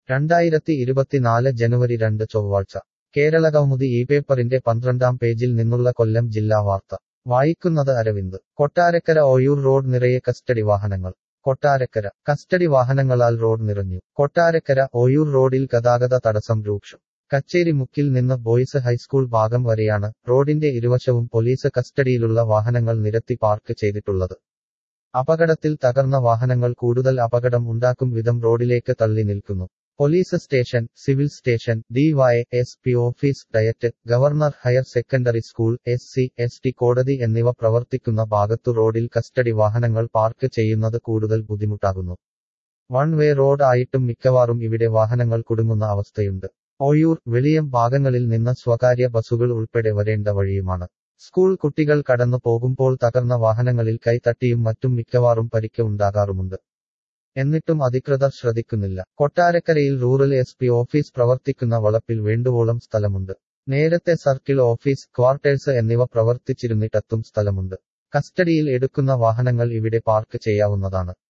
രണ്ടായിരത്തി ഇരുപത്തിനാല് ജനുവരി രണ്ട് ചൊവ്വാഴ്ച കേരളകൗമുദി ഈ പേപ്പറിന്റെ പന്ത്രണ്ടാം പേജിൽ നിന്നുള്ള കൊല്ലം ജില്ലാ വാർത്ത വായിക്കുന്നത് അരവിന്ദ് കൊട്ടാരക്കര ഓയൂർ റോഡ് നിറയെ കസ്റ്റഡി വാഹനങ്ങൾ കൊട്ടാരക്കര കസ്റ്റഡി വാഹനങ്ങളാൽ റോഡ് നിറഞ്ഞു കൊട്ടാരക്കര ഓയൂർ റോഡിൽ ഗതാഗത തടസ്സം രൂക്ഷം കച്ചേരി മുക്കിൽ നിന്ന് ബോയ്സ് ഹൈസ്കൂൾ ഭാഗം വരെയാണ് റോഡിന്റെ ഇരുവശവും പോലീസ് കസ്റ്റഡിയിലുള്ള വാഹനങ്ങൾ നിരത്തി പാർക്ക് ചെയ്തിട്ടുള്ളത് അപകടത്തിൽ തകർന്ന വാഹനങ്ങൾ കൂടുതൽ അപകടം ഉണ്ടാക്കും വിധം റോഡിലേക്ക് തള്ളി നിൽക്കുന്നു police station civil station DY S P office DIET government higher secondary school S C S T കോടതി എന്നിവ പ്രവർത്തിക്കുന്ന ഭാഗത്തു റോഡിൽ കസ്റ്റഡി വാഹനങ്ങൾ പാർക്ക് ചെയ്യുന്നത് കൂടുതൽ ബുദ്ധിമുട്ടാകുന്നു വൺ വേ റോഡ് ആയിട്ടും മിക്കവാറും ഇവിടെ വാഹനങ്ങൾ കുടുങ്ങുന്ന അവസ്ഥയുണ്ട് ഓയൂർ വെളിയം ഭാഗങ്ങളിൽ നിന്ന് സ്വകാര്യ ബസുകൾ ഉൾപ്പെടെ വരേണ്ട വഴിയുമാണ് സ്കൂൾ കുട്ടികൾ കടന്നു പോകുമ്പോൾ തകർന്ന വാഹനങ്ങളിൽ കൈത്തട്ടിയും മറ്റും മിക്കവാറും പരിക്ക് ഉണ്ടാകാറുമുണ്ട് എന്നിട്ടും അധികൃതർ ശ്രദ്ധിക്കുന്നില്ല കൊട്ടാരക്കരയിൽ റൂറൽ എസ് പി ഓഫീസ് പ്രവർത്തിക്കുന്ന വളപ്പിൽ വേണ്ടുവോളം സ്ഥലമുണ്ട് നേരത്തെ സർക്കിൾ ഓഫീസ് ക്വാർട്ടേഴ്സ് എന്നിവ പ്രവർത്തിച്ചിരുന്നിടത്തും സ്ഥലമുണ്ട് കസ്റ്റഡിയിൽ എടുക്കുന്ന വാഹനങ്ങൾ ഇവിടെ പാർക്ക് ചെയ്യാവുന്നതാണ്